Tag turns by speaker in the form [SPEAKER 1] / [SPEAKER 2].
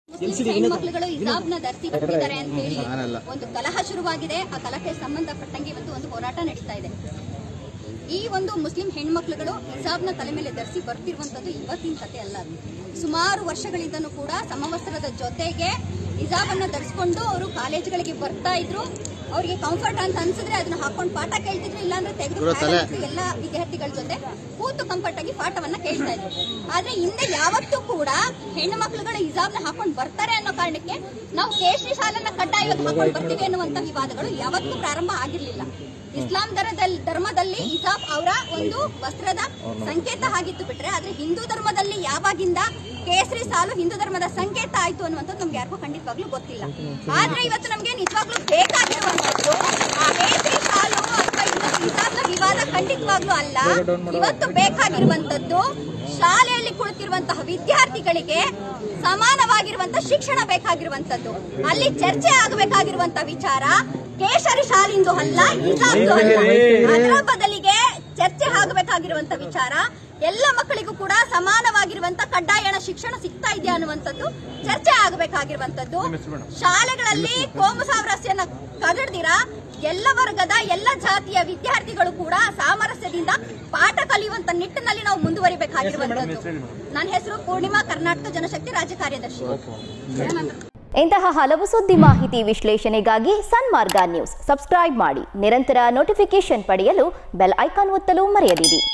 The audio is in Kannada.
[SPEAKER 1] ಮುಸ್ಲಿಂ ಹೆಣ್ಮಕ್ಳುಗಳು ಹಿಜಾಬ್ನ ಧರಿಸಿ ಬರ್ತಿದ್ದಾರೆ ಅಂತ ಹೇಳಿ
[SPEAKER 2] ನಾನಲ್ಲ.
[SPEAKER 1] ಒಂದು ಕಲಹ ಶುರುವಾಗಿದೆ ಆ ಕಲಹಕ್ಕೆ ಸಂಬಂಧಪಟ್ಟಂಗೆ ಇವತ್ತು ಒಂದು ಹೋರಾಟ ನಡೀತಾ ಇದೆ ಈ ಒಂದು ಮುಸ್ಲಿಂ ಹೆಣ್ಮಕ್ಳುಗಳು ಹಿಜಾಬ್ನ ತಲೆ ಮೇಲೆ ಧರಿಸಿ ಬರ್ತಿರುವಂತದ್ದು ಇವತ್ತಿನ ಕತೆ ಅಲ್ಲ ಅದು. ಸುಮಾರು ವರ್ಷಗಳಿಂದನೂ ಕೂಡ ಸಮವಸ್ತ್ರದ ಜೊತೆಗೆ ಹಿಜಾಬನ್ನ ಧರಿಸ್ಕೊಂಡು ಅವರು ಕಾಲೇಜುಗಳಿಗೆ ಬರ್ತಾ ಇದ್ರು ಅವರಿಗೆ ಕಂಫರ್ಟ್ ಅಂತ ಅನ್ಸಿದ್ರೆ ಅದನ್ನ ಹಾಕೊಂಡು ಪಾಠ ಕೇಳ್ತಿದ್ರು ಇಲ್ಲಾಂದ್ರೆ ತೆಗೆದು
[SPEAKER 2] ಗುರು ತಲೆ.
[SPEAKER 1] ಎಲ್ಲ ವಿದ್ಯಾರ್ಥಿಗಳ ಜೊತೆ ಕೂತು ಕಂಫರ್ಟ್ ಆಗಿ ಪಾಠವನ್ನ ಕೇಳ್ತಾ ಇದ್ರು ಆದ್ರೆ ಹಿಂದೆ ಯಾವತ್ತೂ ಕೂಡ ಹೆಣ್ಣು ಮಕ್ಳುಗಳು ಹಿಜಾಬ್ನ ಹಾಕೊಂಡು ಬರ್ತಾರೆ ಅನ್ನೋ ಕಾರಣಕ್ಕೆ ನಾವು ಕೇಸರಿ ಶಾಲನ್ನ ಕಡ್ಡಾಯವಾಗಿ ಹಾಕೊಂಡು ಬರ್ತೀವಿ ಅನ್ನುವಂತ ವಿವಾದಗಳು ಯಾವತ್ತೂ ಪ್ರಾರಂಭ ಆಗಿರ್ಲಿಲ್ಲ ಇಸ್ಲಾಂ ಧರ್ಮದಲ್ಲಿ ಧರ್ಮದಲ್ಲಿ ಹಿಜಾಬ್ ಅವರ ಒಂದು ವಸ್ತ್ರದ ಸಂಕೇತ ಆಗಿತ್ತು ಬಿಟ್ರೆ ಆದ್ರೆ ಹಿಂದೂ ಧರ್ಮದಲ್ಲಿ ಯಾವಾಗಿಂದ ಕೇಸರಿ ಸಾಲು ಹಿಂದೂ ಧರ್ಮದ ಸಂಕೇತ ಆಯ್ತು ಅನ್ನುವಂಥದ್ದು ನಮ್ಗೆ ಯಾರಿಗೂ ಖಂಡಿತವಾಗ್ಲೂ ಗೊತ್ತಿಲ್ಲ ಆದ್ರೆ ಇವತ್ತು ನಮ್ಗೆ ನಿಜವಾಗ್ಲೂ ಬೇಕಾಗಿರುವಂತದ್ದು ಆ ಕೇಸರಿ ಸಾಲು ಅಥವಾ ಇನ್ನೊಂದು ಹಿಜಾಬ್ನ ವಿವಾದ ಖಂಡಿತವಾಗ್ಲೂ ಅಲ್ಲ ಇವತ್ತು ಬೇಕಾಗಿರುವಂತದ್ದು ಶಾಲೆಯಲ್ಲಿ ಕುಳಿತಿರುವಂತಹ ವಿದ್ಯಾರ್ಥಿಗಳಿಗೆ ಸಮಾನವಾಗಿರುವಂತ ಶಿಕ್ಷಣ ಬೇಕಾಗಿರುವಂತದ್ದು ಅಲ್ಲಿ ಚರ್ಚೆ ಆಗಬೇಕಾಗಿರುವಂತ ವಿಚಾರ ಕೇಸರಿ ಶಾಲಿಂದು ಅಲ್ಲ ಹಿಜಾಬ್ದು ಅಲ್ಲ ಅದರ ಬದಲಿಗೆ ಚರ್ಚೆ ಆಗಬೇಕಾಗಿರುವಂತ ವಿಚಾರ ಎಲ್ಲ ಮಕ್ಕಳಿಗೂ ಕೂಡ ಸಮಾನವಾಗಿರುವಂತ ಕಡ್ಡಾಯಣ ಶಿಕ್ಷಣ ಸಿಗ್ತಾ ಇದೆಯಾ ಅನ್ನುವಂಥದ್ದು ಚರ್ಚೆ ಆಗಬೇಕಾಗಿರುವಂತದ್ದು ಶಾಲೆಗಳಲ್ಲಿ ಕೋಮು ಸಾಮರಸ್ಯನ ಕದಡ್ದಿರ ಎಲ್ಲ ವರ್ಗದ ಎಲ್ಲ ಜಾತಿಯ ವಿದ್ಯಾರ್ಥಿಗಳು ಕೂಡ ಸಾಮರಸ್ಯದಿಂದ ಪಾಠ ಕಲಿಯುವಂತ ನಿಟ್ಟಿನಲ್ಲಿ ನಾವು ಮುಂದುವರಿಬೇಕಾಗಿರುವಂತದ್ದು ನನ್ನ ಹೆಸರು ಪೂರ್ಣಿಮಾ ಕರ್ನಾಟಕ ಜನಶಕ್ತಿ ರಾಜ್ಯ ಕಾರ್ಯದರ್ಶಿ
[SPEAKER 3] ಇಂತಹ ಹಲವು ಸುದ್ದಿ ಮಾಹಿತಿ ವಿಶ್ಲೇಷಣೆಗಾಗಿ ಸನ್ಮಾರ್ಗ ನ್ಯೂಸ್ ಸಬ್ಸ್ಕ್ರೈಬ್ ಮಾಡಿ ನಿರಂತರ ನೋಟಿಫಿಕೇಶನ್ ಪಡೆಯಲು ಬೆಲ್ ಐಕಾನ್ ಒತ್ತಲು ಮರೆಯದಿರಿ